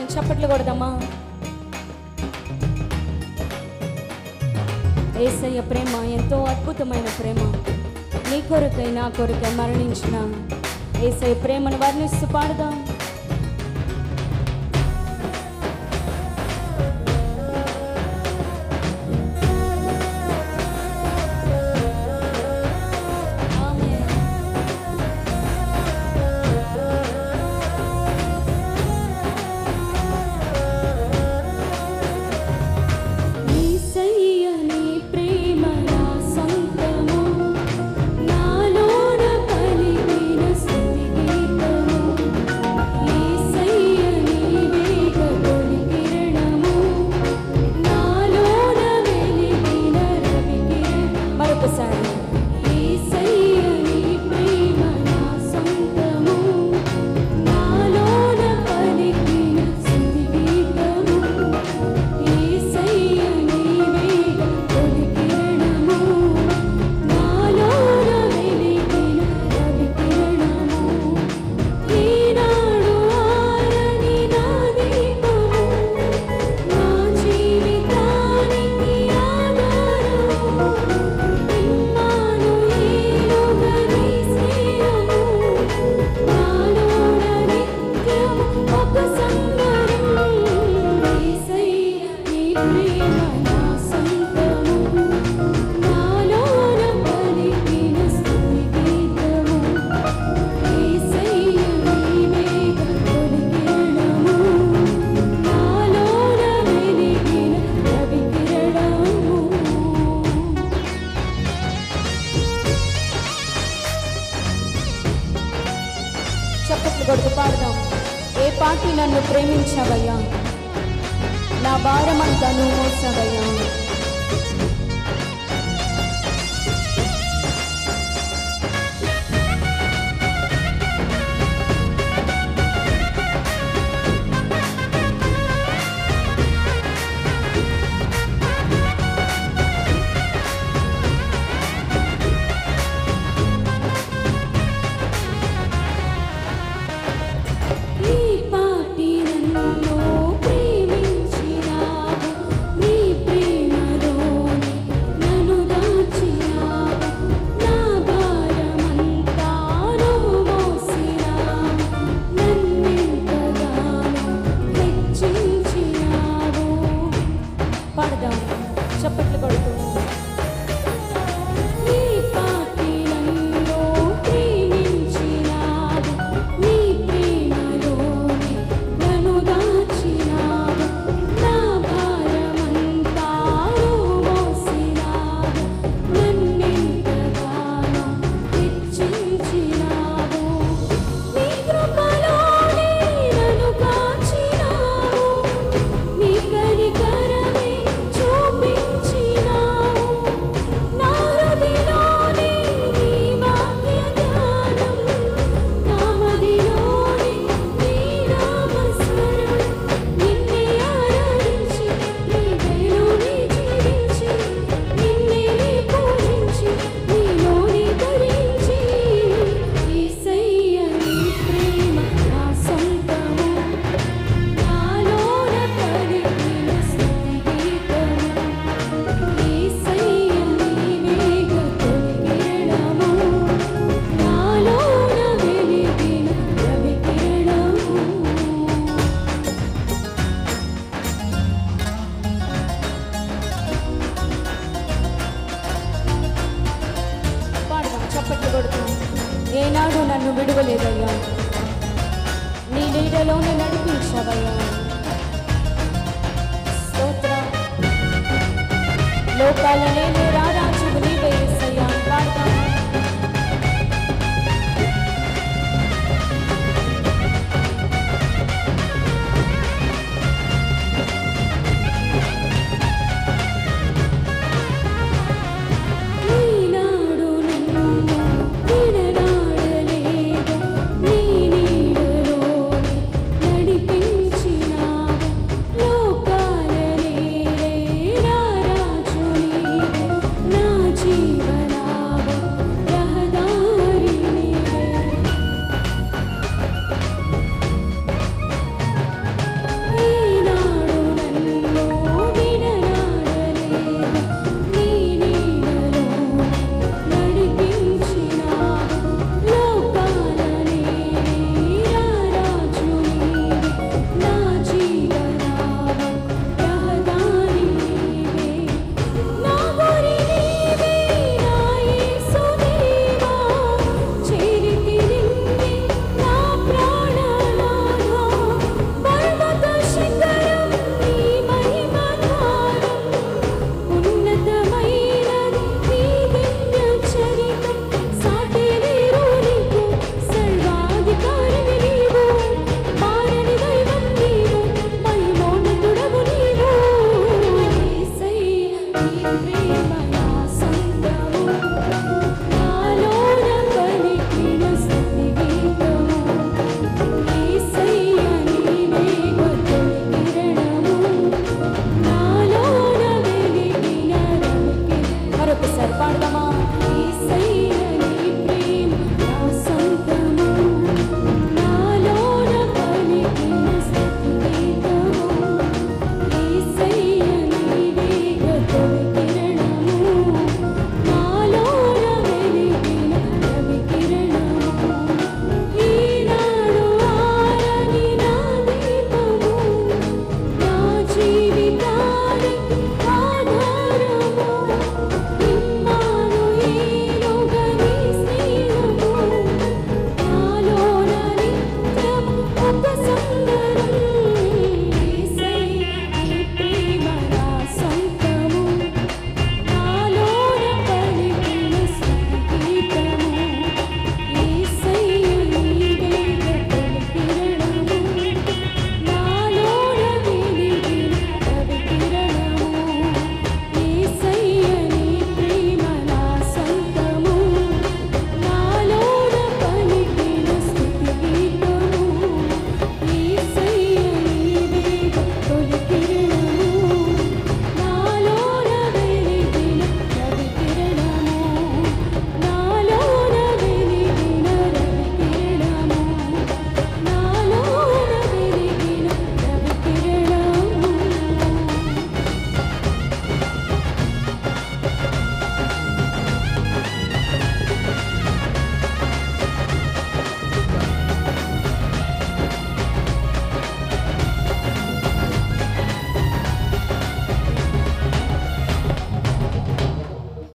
చప్పట్లు కొడదామా ఏసయ్య ప్రేమ ఎంతో అద్భుతమైన ప్రేమ నీ కొరకై నా కొరకై మరణించిన ఏసయ్య ప్రేమను వర్ణిస్తూ పాడదాం ఆమేన్. యేసయ్య నీ ప్రేమ నా సొంతము నాలోన పలికిన స్తుతి గీతము యేసయ్య నీవేగ తొలి కిరణము నాలోన వెలిగిన రవి కిరణం మరొకసారి యేసయ్య నీ ప్రేమ నా సొంతము నాలోన పలికిన స్తుతి గీతము యేసయ్య నీవేగ తొలి కిరణము నాలోన వెలిగిన రవి కిరణము ఈనాడు ఆరని నా దీపము నా జీవితానికి ఆధారము ఇమ్మానుయేలుగా నీ స్నేహము నాలోన నిత్యము ఒక సంబరం యేసయ్య నీ ప్రేమ నా సొంతము నాలోన పలికిన స్తుతి గీతము యేసయ్య నీవేగ తొలి కిరణము నాలోన వెలిగిన రవి కిరణము చప్పట్లు కొడుకు పాడదాం ఏ పాటి నన్ను ప్రేమించవయ్యా నా భారమంతా నువ్వు మోసవయ్యా ఈ పాటి నన్ను ప్రేమించినావు నీ ప్రేమలోని నన్ను దాచినావు నా భారమంతా నువ్వు మోసినావు నన్నెంతగానో హెచ్చించినావు పాడదాం చప్పట్లు కొడుతూ నీ పాటి నన్ను ప్రేమించినావు నీ ప్రేమలోని నన్ను దాచినావు నా భారమంతా నువ్వు మోసినావు నన్నెంతగానో హెచ్చించినావు నీ కృపలోనే నన్ను కాచినావు నీ కనికరమే చూపించినావు నా హృదయలోని నీ వాక్య ధ్యానం నా మదిలోని నీ నామస్మరణ నిన్నే ఆరాధించి నీ దయలోనే జీవించి నిన్నే పూజించి నీలోనే ధరించి యేసయ్య నీ ప్రేమ నా సొంతము నాలోన పలికిన స్తుతి గీతము యేసయ్య నీవేగ తొలి కిరణము నాలోన వెలిగిన రవి కిరణము పాడదాం చప్పట్లు కొడుతాం ఏనాడు నన్ను విడువలేదయ్యా నీ నీడలోనే నడిపించవయ్యా స్తోత్రం లోకాలనే రారాజువు నీవే